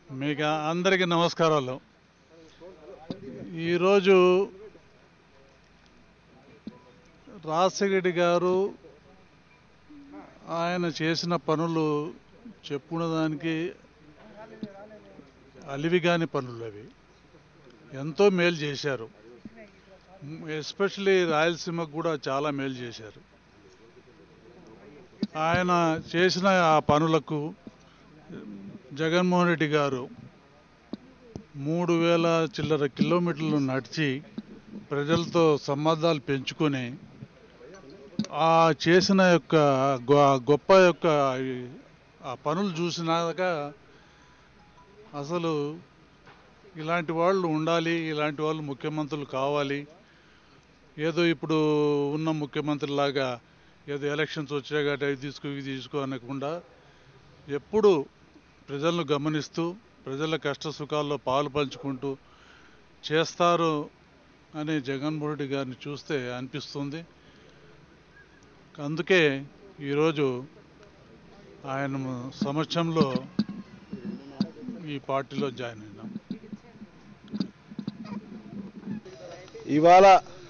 మీకు అందరికీ నమస్కారాలు ఈరోజు రాజశేఖరెడ్డి గారు ఆయన చేసిన పనులు చెప్పుకున్న దానికి అలివిగాని పనులు అవి ఎంతో మేలు చేశారు ఎస్పెషలీ రాయలసీమకు కూడా చాలా మేలు చేశారు ఆయన చేసిన ఆ పనులకు జగన్మోహన్ రెడ్డి గారు మూడు వేల చిల్లర కిలోమీటర్లు నడిచి ప్రజలతో సంబంధాలు పెంచుకొని ఆ చేసిన యొక్క గొ- గొప్ప యొక్క ఈ- ఆ పనులు చూసినాక అసలు ఇలాంటి వాళ్ళు ఉండాలి ఇలాంటి వాళ్ళు ముఖ్యమంత్రులు కావాలి ఏదో ఇప్పుడు ఉన్న ముఖ్యమంత్రిలాగా ఏదో ఎలక్షన్స్ వచ్చాక అవి తీసుకో ఇవి తీసుకో అనకుండా ఎప్పుడు ప్రజలను గమనిస్తూ ప్రజల కష్ట సుఖాల్లో పాలు పంచుకుంటూ చేస్తారు అని జగన్మోహన్ రెడ్డి గారిని చూస్తే అనిపిస్తుంది అందుకే ఈరోజు ఆయన సమక్షంలో ఈ పార్టీలో జాయిన్ అయినాం ఇవాళ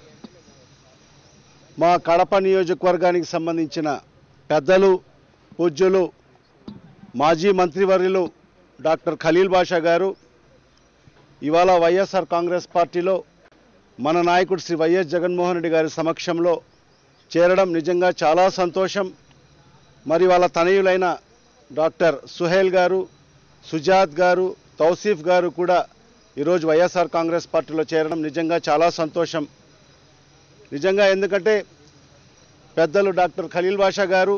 మా కడప నియోజకవర్గానికి సంబంధించిన పెద్దలు పూజ్యులు మాజీ మంత్రివర్యులు డాక్టర్ ఖలీల్ బాషా గారు ఇవాళ వైఎస్ఆర్ కాంగ్రెస్ పార్టీలో మన నాయకుడు శ్రీ వైఎస్ జగన్మోహన్ రెడ్డి గారి సమక్షంలో చేరడం నిజంగా చాలా సంతోషం మరి వాళ్ళ తనయులైన డాక్టర్ సుహేల్ గారు సుజాత్ గారు తౌసీఫ్ గారు కూడా ఈరోజు వైఎస్ఆర్ కాంగ్రెస్ పార్టీలో చేరడం నిజంగా చాలా సంతోషం నిజంగా ఎందుకంటే పెద్దలు డాక్టర్ ఖలీల్ బాషా గారు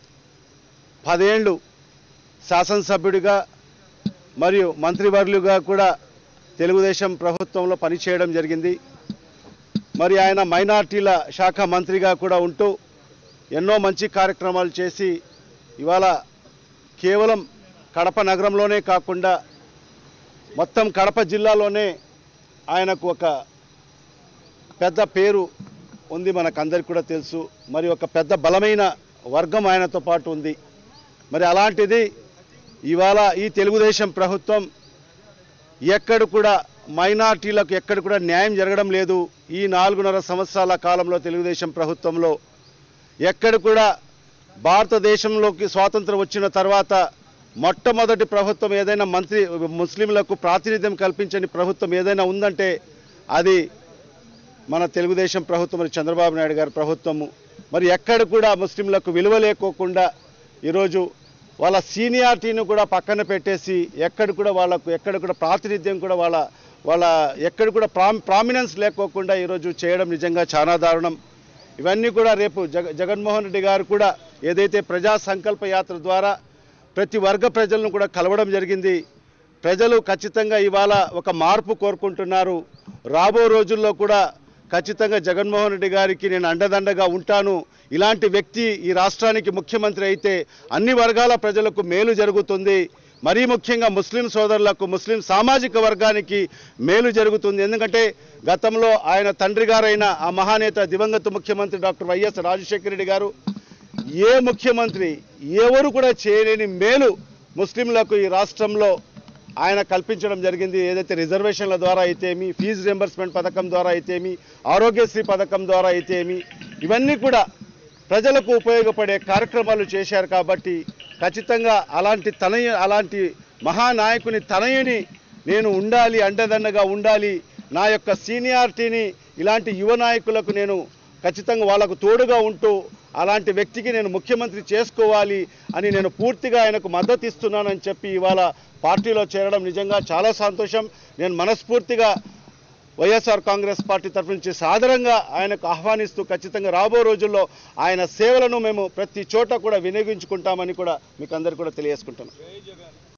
పదేళ్ళు శాసనసభ్యుడిగా మరియు మంత్రివర్యులుగా కూడా తెలుగుదేశం ప్రభుత్వంలో పనిచేయడం జరిగింది మరి ఆయన మైనార్టీల శాఖ మంత్రిగా కూడా ఉంటూ ఎన్నో మంచి కార్యక్రమాలు చేసి ఇవాళ కేవలం కడప నగరంలోనే కాకుండా మొత్తం కడప జిల్లాలోనే ఆయనకు ఒక పెద్ద పేరు ఉంది మనకందరికి కూడా తెలుసు మరి ఒక పెద్ద బలమైన వర్గం ఆయనతో పాటు ఉంది మరి అలాంటిది ఇవాళ ఈ తెలుగుదేశం ప్రభుత్వం ఎక్కడ కూడా మైనార్టీలకు ఎక్కడ కూడా న్యాయం జరగడం లేదు ఈ నాలుగున్నర సంవత్సరాల కాలంలో తెలుగుదేశం ప్రభుత్వంలో ఎక్కడ కూడా భారతదేశంలోకి స్వాతంత్రం వచ్చిన తర్వాత మొట్టమొదటి ప్రభుత్వం ఏదైనా మంత్రి ముస్లింలకు ప్రాతినిధ్యం కల్పించని ప్రభుత్వం ఏదైనా ఉందంటే అది మన తెలుగుదేశం ప్రభుత్వం మరి చంద్రబాబు నాయుడు గారి ప్రభుత్వము మరి ఎక్కడ కూడా ముస్లింలకు విలువ లేకోకుండా ఈరోజు వాళ్ళ సీనియారిటీని కూడా పక్కన పెట్టేసి ఎక్కడ కూడా వాళ్ళకు ఎక్కడ కూడా ప్రాతినిధ్యం కూడా వాళ్ళ వాళ్ళ ఎక్కడ కూడా ప్రామ్ ప్రామినెన్స్ లేకోకుండా ఈరోజు చేయడం నిజంగా చాలా దారుణం ఇవన్నీ కూడా రేపు జగ జగన్మోహన్ రెడ్డి గారు కూడా ఏదైతే ప్రజా సంకల్ప యాత్ర ద్వారా ప్రతి వర్గ ప్రజలను కూడా కలవడం జరిగింది ప్రజలు ఖచ్చితంగా ఇవాళ ఒక మార్పు కోరుకుంటున్నారు రాబో రోజుల్లో కూడా ఖచ్చితంగా జగన్మోహన్ రెడ్డి గారికి నేను అండదండగా ఉంటాను ఇలాంటి వ్యక్తి ఈ రాష్ట్రానికి ముఖ్యమంత్రి అయితే అన్ని వర్గాల ప్రజలకు మేలు జరుగుతుంది మరీ ముఖ్యంగా ముస్లిం సోదరులకు ముస్లిం సామాజిక వర్గానికి మేలు జరుగుతుంది ఎందుకంటే గతంలో ఆయన తండ్రి గారైన ఆ మహానేత దివంగత ముఖ్యమంత్రి డాక్టర్ వైఎస్ రాజశేఖర రెడ్డి గారు ఏ ముఖ్యమంత్రి ఎవరు కూడా చేయలేని మేలు ముస్లింలకు ఈ రాష్ట్రంలో ఆయన కల్పించడం జరిగింది ఏదైతే రిజర్వేషన్ల ద్వారా అయితేమి ఫీజు రియంబర్స్మెంట్ పథకం ద్వారా అయితేమి ఆరోగ్యశ్రీ పథకం ద్వారా అయితేమి ఇవన్నీ కూడా ప్రజలకు ఉపయోగపడే కార్యక్రమాలు చేశారు కాబట్టి ఖచ్చితంగా అలాంటి తనయ అలాంటి మహానాయకుని తనయుని నేను ఉండాలి అండదండగా ఉండాలి నా యొక్క సీనియారిటీని ఇలాంటి యువ నాయకులకు నేను ఖచ్చితంగా వాళ్ళకు తోడుగా ఉంటూ అలాంటి వ్యక్తికి నేను ముఖ్యమంత్రి చేసుకోవాలి అని నేను పూర్తిగా ఆయనకు మద్దతు ఇస్తున్నానని చెప్పి ఇవాళ పార్టీలో చేరడం నిజంగా చాలా సంతోషం నేను మనస్ఫూర్తిగా వైఎస్ఆర్ కాంగ్రెస్ పార్టీ తరఫు నుంచి సాదరంగా ఆయనకు ఆహ్వానిస్తూ ఖచ్చితంగా రాబో రోజుల్లో ఆయన సేవలను మేము ప్రతి చోట కూడా వినియోగించుకుంటామని కూడా మీకు అందరికీ కూడా తెలియజేసుకుంటున్నాం